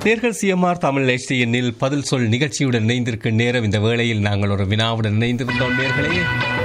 நேர்கள் சிஎம்ஆர் தமிழ் எண்ணில் பதில் சொல் நிகழ்ச்சியுடன் இணைந்திருக்கும் நேரம் இந்த வேளையில் நாங்கள் ஒரு வினாவுடன் இணைந்திருந்தோம் நேர்களே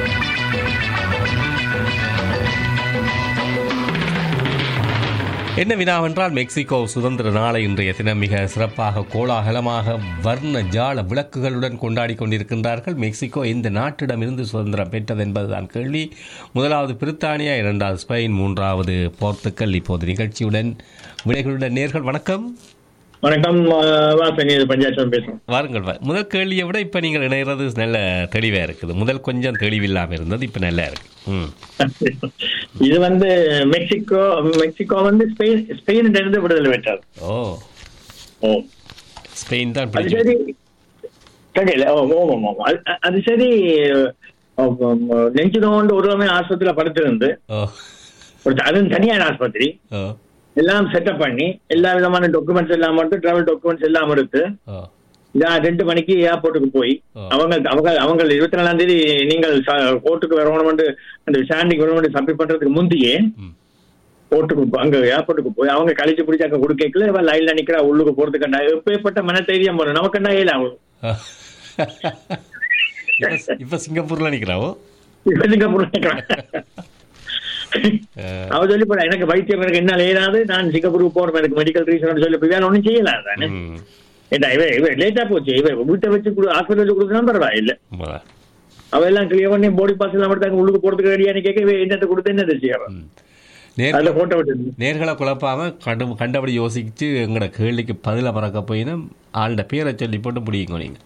என்ன வினாவென்றால் மெக்சிகோ சுதந்திர நாளை இன்றைய தினம் மிக சிறப்பாக கோலாகலமாக வர்ண ஜால விளக்குகளுடன் கொண்டாடி கொண்டிருக்கின்றார்கள் மெக்சிகோ எந்த நாட்டிடமிருந்து சுதந்திரம் பெற்றது என்பதுதான் கேள்வி முதலாவது பிரித்தானியா இரண்டாவது ஸ்பெயின் மூன்றாவது போர்த்துக்கல் இப்போது நிகழ்ச்சியுடன் விடைகளுடன் நேர்கள் வணக்கம் வணக்கம் அஹ், வாசன் இது பஞ்சாயத்து பேசுறோம் வாருங்கள் வா- முதல் கேள்வியை விட இப்போ நீங்கள் இணைகிறது நல்ல தெளிவாக இருக்குது முதல் கொஞ்சம் தெளிவில்லாமல் இருந்தது இப்போ நல்லா இருக்கு ம் இது வந்து மெக்சிகோ மெக்சிகோ வந்து ஸ்பெயின் ஸ்பெயினிட்ட இருந்து விடுதலை பெற்றார் ஓ ஓ ஸ்பெயின் தான் அது பிடிக்கும் சரி கடையில் ஓ ஓ ஓ, ஓ. அது- அது சரி அஹ், அஹ், நெஞ்சு நோண்டு ஒருவமே ஆஸ்பத்திரியில படுத்திருந்து ஓ ஒரு அதுவும் தனியார் ஆஸ்பத்திரி ஓ எல்லாம் செட்டப் பண்ணி எல்லா விதமான டாக்குமெண்ட்ஸ் எல்லாம் எடுத்து டிராவல் டாக்குமெண்ட்ஸ் எல்லாம் எடுத்து ஓ நான் ரெண்டு மணிக்கு ஏர்போர்ட்டுக்கு போய் ஆ. அவங்க அவங்க அவங்க இருபத்தி நாலாம் தேதி நீங்கள் கோர்ட்டுக்கு வரணும் அந்த விசாரணைக்கு வரணும் சப்மிட் பண்றதுக்கு முந்தையே ம் கோர்ட்டுக்கு போ- அங்க ஏர்போர்ட்டுக்கு போய் அவங்க கழிச்சு பிடிச்சி அங்க கொடுக்கல இவன் லைன்ல நிக்கிறா உள்ளுக்கு போறதுக்கு எப்பேற்பட்ட மன தைரியம் வரும் நமக்கு என்ன ஏல ஆகும் இப்ப- இப்ப சிங்கப்பூர்ல நிக்கிறாவோ சிங்கப்பூர்ல நிக்கிறான் அவ சொல்லி போறா எனக்கு வைத்தியம் எனக்கு என்ன ஏறாது நான் சிங்கப்பூருக்கு போறேன் எனக்கு மெடிக்கல் ரீசன் சொல்லி போய் வேலை ஒன்றும் செய்யலாம் தானே ம் ஏண்டா இவ இவ லேட்டா போச்சு இவ வீட்டை வச்சு கொடு ஹாஸ்பிட்டல் வச்சு கொடுத்தா பரவாயில்ல உண்மைதான். அவ எல்லாம் கிளியர் பண்ணி பாடி பாஸ் எல்லாம் எடுத்தாங்க உள்ளுக்கு போறதுக்கு ரெடியானு கேட்க இவ என்னத்தை கொடுத்து என்னத்தை செய்யறான் ம். நேர் அதுல போட்டோ விட்டு நேர்களை குழப்பாம கண்டு கண்டபடி யோசிச்சு எங்களோட கேள்விக்கு பதில மறக்க போயினா ஆளுட பேரை சொல்லி போட்டு பிடிங்க நீங்க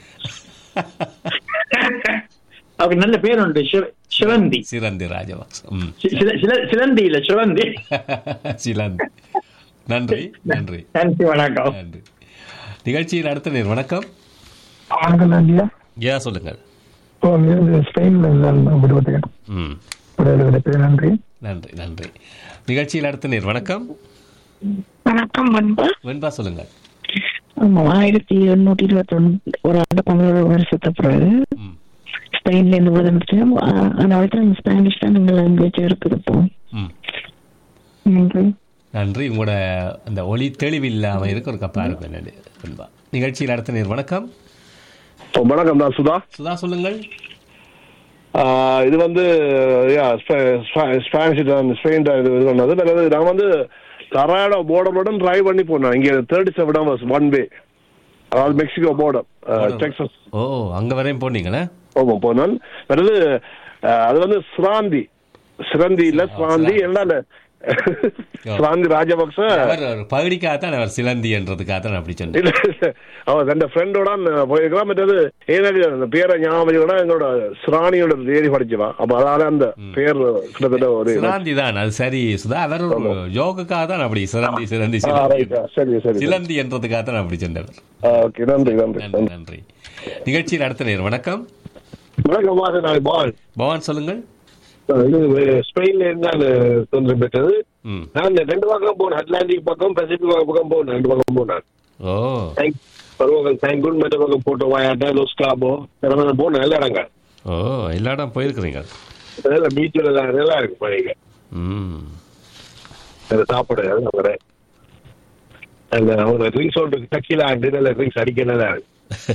அவருக்கு நல்ல பேர் உண்டு சிவ- சிவந்தி சிறந்தி ராஜபக்ச ம் சி- சில- சில- சிலந்தி இல்ல சிவந்தி சிலந்தி நன்றி நன்றி நன்றி வணக்கம் நன்றி நிகழ்ச்சியில் அடுத்த நேர் வணக்கம் வணக்கம் ஐயா ஏன் சொல்லுங்கள் ஓ இது ஸ்பெயின்ல இருந்தாலும் விடுபட்டு ம் விடுதலை பேர் நன்றி நன்றி நன்றி நிகழ்ச்சியில் அடுத்த நேர் வணக்கம் வணக்கம் பண்பா வெண்பா சொல்லுங்கள் ஆமா ஆயிரத்தி எண்ணூத்தி இருபத்தி ஒன்று ஒரு ஆண்டு பதினோரு வருஷத்து பிறகு ம் ஸ்பெயின்ல இருந்து விடுதலை அந்த வயசுல ஸ்பானிஷ் தான் நீங்கள் லாங்குவேஜ் இருக்குது இப்போ ம் நன்றி நன்றி உங்களோட அந்த ஒளி தெளிவு இல்லாமல் இருக்க ஒரு கப்பா இருக்கும் என்னது வெண்பா நிகழ்ச்சியில் அடுத்த நேர் வணக்கம் ஓ, வணக்கம் நான் சுதா சுதா சொல்லுங்கள் ஆஹ் இது வந்து யா, ஸ்பே- ஸ்பா- ஸ்பானிஷ் தான், ஸ்பெயின் தான் இது இது பண்ணது பிறகு நான் வந்து கராடோ போர்டருடன் டிரைவ் பண்ணி போனேன் இங்க thirty seven hours one way அதாவது மெக்சிகோ போர்டர் டெக்ஸஸ் ஓ அங்க வரையும் போனீங்களா ஆமா போனேன் பிறகு ஆஹ், அது வந்து சிராந்தி சிரந்தி இல்ல சிராந்தி எல்லாம் சிராந்தி ராஜபக்ச அவர் ஒரு பகுதிக்காகத்தான் அவர் சிலந்தி என்றதுக்காகத்தான் அப்படி சொன்னேன் இல்ல இல்ல. அவன் தன் ஃப்ரெண்டோட போயிருக்கிறான் மற்றது எனக்கு அந்த பேரை ஞாபகம் எங்களோட சிராணியோட தேதி படிச்சுவான் அப்ப அதனால அந்த பேர் கிட்டத்தட்ட ஒரு சிலந்தி தான் அது சரி சுதா அவர் ஒரு யோகுக்காக தான் அப்படி சிலந்தி சிலந்தி ஆ, சிலந்தி right. சரி சரி சிலந்தி என்றதுக்காக தான் அப்படி சொன்னவர் ஓகே நன்றி நன்றி நன்றி நன்றி நிகழ்ச்சியில் அடுத்த நேர் வணக்கம் வணக்கம் வாசன் நான் பால் பவான் சொல்லுங்கள் இது ஸ்பெயின்ல இருந்தால் சுதந்திரம் பெற்றது ம் நான் ரெண்டு பக்கம் போனேன் அட்லாண்டிக் பக்கம் பசிபிக் பக்கம் போனேன் ரெண்டு பக்கம் போனேன் ஓ Thank- ஒரு பக்கம் சைன்குன் மற்ற பக்கம் போட்டோ வாயாட்டா லோஸ் காபோ போனேன் நல்ல இடங்க ஓ எல்லா இடம் போயிருக்கிறீங்க நல்ல பீச்சில் நல்லா இருக்கு பழைய ம் சாப்பிடு அவங்க அந்த அவங்க ட்ரிங்க்ஸ் ஒன்று டக்கில ஆண்டு நல்ல ட்ரிங்க்ஸ் அடிக்க நல்லா இருக்கு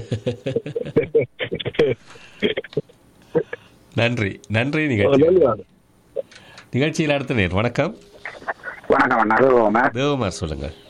நன்றி நன்றி நிகழ்ச்சி நல்லது. நிகழ்ச்சியில் அடுத்த நேர் வணக்கம் வணக்கம் அண்ணா அது ஓமர் தேவமார் சொல்லுங்கள்